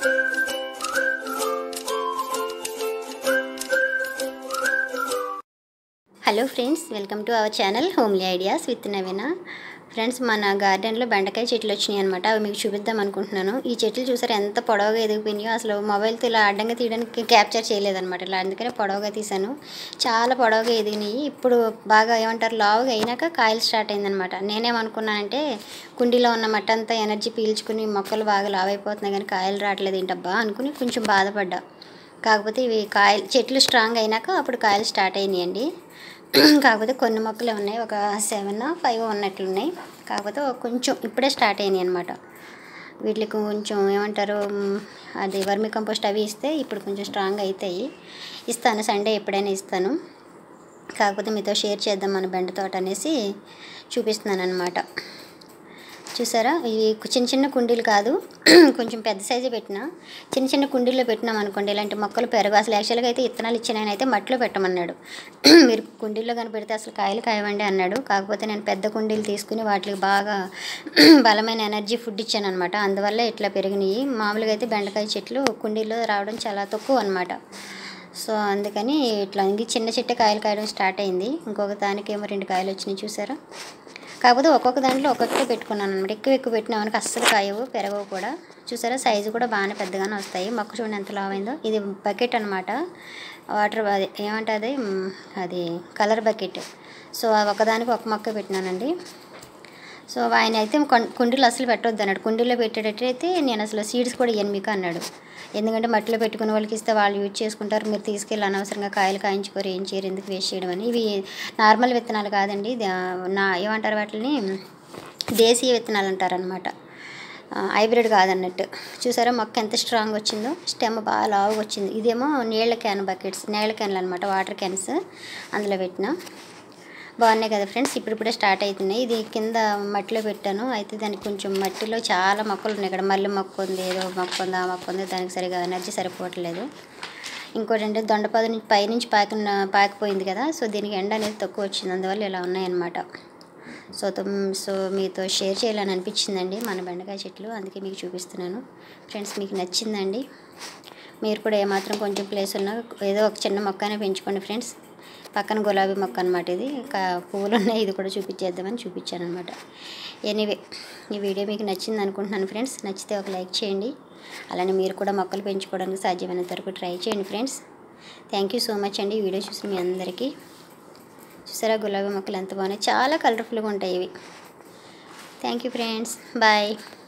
hello friends welcome to our channel homely ideas with Naveena friends మన గార్డెన్లో బెండకాయ చెట్లు వచ్చినాయి అనమాట అవి మీకు చూపిద్దాం అనుకుంటున్నాను ఈ చెట్లు చూసారు ఎంత పొడవుగా ఎదిగిపోయినాయో అసలు మొబైల్తో ఇలా అడ్డంగా తీయడానికి క్యాప్చర్ చేయలేదన్నమాట ఇలా అందుకనే పొడవుగా తీశాను చాలా పొడవుగా ఎదిగినాయి ఇప్పుడు బాగా ఏమంటారు లావుగా అయినాక కాయలు స్టార్ట్ అయిందనమాట నేనేమనుకున్నానంటే కుండీలో ఉన్న మట్ట అంతా ఎనర్జీ పీల్చుకుని మొక్కలు బాగా లావైపోతున్నాయి కానీ కాయలు రావట్లేదు ఏంటబ్బా అనుకుని కొంచెం బాధపడ్డా కాకపోతే ఇవి కాయలు చెట్లు స్ట్రాంగ్ అయినాక అప్పుడు కాయలు స్టార్ట్ అయినాయండి కాకపోతే కొన్ని మొక్కలు ఉన్నాయి ఒక సెవెన్ ఫైవ్ ఉన్నట్లున్నాయి కాకపోతే ఒక కొంచెం ఇప్పుడే స్టార్ట్ అయినాయి అనమాట వీటికి కొంచెం ఏమంటారు మ్, అది వర్మి కంపోస్ట్ అవి ఇస్తే ఇప్పుడు కొంచెం స్ట్రాంగ్ అవుతాయి ఇస్తాను సండే ఎప్పుడైనా ఇస్తాను కాకపోతే మీతో షేర్ చేద్దాం మన బెండ తోట అనేసి చూపిస్తున్నాను అనమాట చూసారా ఇవి చిన్న చిన్న కుండీలు కాదు కొంచెం పెద్ద సైజు పెట్టిన చిన్న చిన్న కుండీల్లో పెట్టినాం అనుకోండి ఇలాంటి మొక్కలు పెరగు అసలు యాక్చువల్గా అయితే ఇత్తనాలు ఇచ్చిన ఆయన అయితే మట్టిలో పెట్టమన్నాడు మీరు కుండీల్లో కానీ పెడితే అసలు కాయలు కాయవండి అన్నాడు కాకపోతే నేను పెద్ద కుండీలు తీసుకుని వాటికి బాగా బలమైన ఎనర్జీ ఫుడ్ ఇచ్చాను అనమాట అందువల్ల ఇట్లా పెరిగినాయి మామూలుగా అయితే బెండకాయ చెట్లు కుండీల్లో రావడం చాలా తక్కువ అనమాట సో అందుకని ఇట్లా ఇంక చిన్న చెట్టు కాయలు కాయడం స్టార్ట్ అయింది ఇంకొక దానికేమో రెండు కాయలు వచ్చినాయి చూసారా కాకపోతే ఒక్కొక్క దాంట్లో ఒక్కొక్కటే పెట్టుకున్నాను అనమాట ఎక్కువ ఎక్కువ పెట్టినా మనకి అస్సలు కాయవు పెరగవు కూడా చూసారా సైజు కూడా బాగానే పెద్దగానే వస్తాయి మొక్క చూడండి ఎంత లావైందో ఇది బకెట్ అనమాట వాటర్ అది ఏమంటుంది మ్, అది కలర్ బకెట్ సో ఆ ఒకదానికి ఒక మొక్క పెట్టినానండి సో ఆయన అయితే కొం- కుండీలో అసలు పెట్టొద్దు అన్నాడు కుండీలో పెట్టేటట్టయితే నేను అసలు సీడ్స్ కూడా ఇయ్యను మీకు అన్నాడు ఎందుకంటే మట్టిలో పెట్టుకునే వాళ్ళకి ఇస్తే వాళ్ళు యూజ్ చేసుకుంటారు మీరు తీసుకెళ్ళి అనవసరంగా కాయలు కాయించుకోరు ఏం చేయరు ఎందుకు వేస్ట్ చేయడం అని ఇవి నార్మల్ విత్తనాలు కాదండి ఇది, ఆ, నా ఏమంటారు వాటిని దేశీయ విత్తనాలు అంటారనమాట హైబ్రిడ్ కాదన్నట్టు చూసారా మొక్క ఎంత స్ట్రాంగ్ వచ్చిందో స్టెమ్ బాగా లావుగా వచ్చింది ఇదేమో నీళ్ళ క్యాన్ బకెట్స్ నీళ్ళ క్యాన్లు అనమాట వాటర్ క్యాన్స్ అందులో పెట్టిన బాగున్నాయి కదా ఫ్రెండ్స్ ఇప్పుడిప్పుడే స్టార్ట్ అవుతున్నాయి ఇది కింద మట్టిలో పెట్టాను అయితే దానికి కొంచెం మట్టిలో చాలా మొక్కలు ఉన్నాయి ఇక్కడ మల్లె మొక్క ఉంది ఏదో మొక్క ఉంది ఆ మొక్క ఉంది దానికి సరిగా ఎనర్జీ సరిపోవట్లేదు ఇంకోటి అంటే దొండపాద నుంచి పైనుంచి పాకిన పాకిపోయింది కదా సో దీనికి ఎండ అనేది తక్కువ వచ్చింది అందువల్ల ఇలా ఉన్నాయన్నమాట సో తుమ్- సో మీతో షేర్ చేయాలని అనిపించిందండి మన బెండకాయ చెట్లు అందుకే మీకు చూపిస్తున్నాను ఫ్రెండ్స్ మీకు నచ్చిందండి మీరు కూడా ఏమాత్రం కొంచెం ప్లేస్ ఉన్నా ఏదో ఒక చిన్న మొక్కనే పెంచుకోండి ఫ్రెండ్స్ పక్కన గులాబీ మొక్క అనమాట ఇది ఇంకా పువ్వులు ఉన్నాయి ఇది కూడా చూపించేద్దామని చూపించాను అనమాట ఎనీవే ఈ వీడియో మీకు నచ్చింది అనుకుంటున్నాను ఫ్రెండ్స్ నచ్చితే ఒక లైక్ చేయండి అలానే మీరు కూడా మొక్కలు పెంచుకోవడానికి సాధ్యమైనంత వరకు ట్రై చేయండి friends thank you so much అండి ఈ వీడియో చూసిన మీ అందరికీ చూసారా గులాబీ మొక్కలు ఎంత బాగున్నాయి చాలా కలర్ఫుల్గా ఉంటాయి ఇవి థ్యాంక్ యూ ఫ్రెండ్స్ బాయ్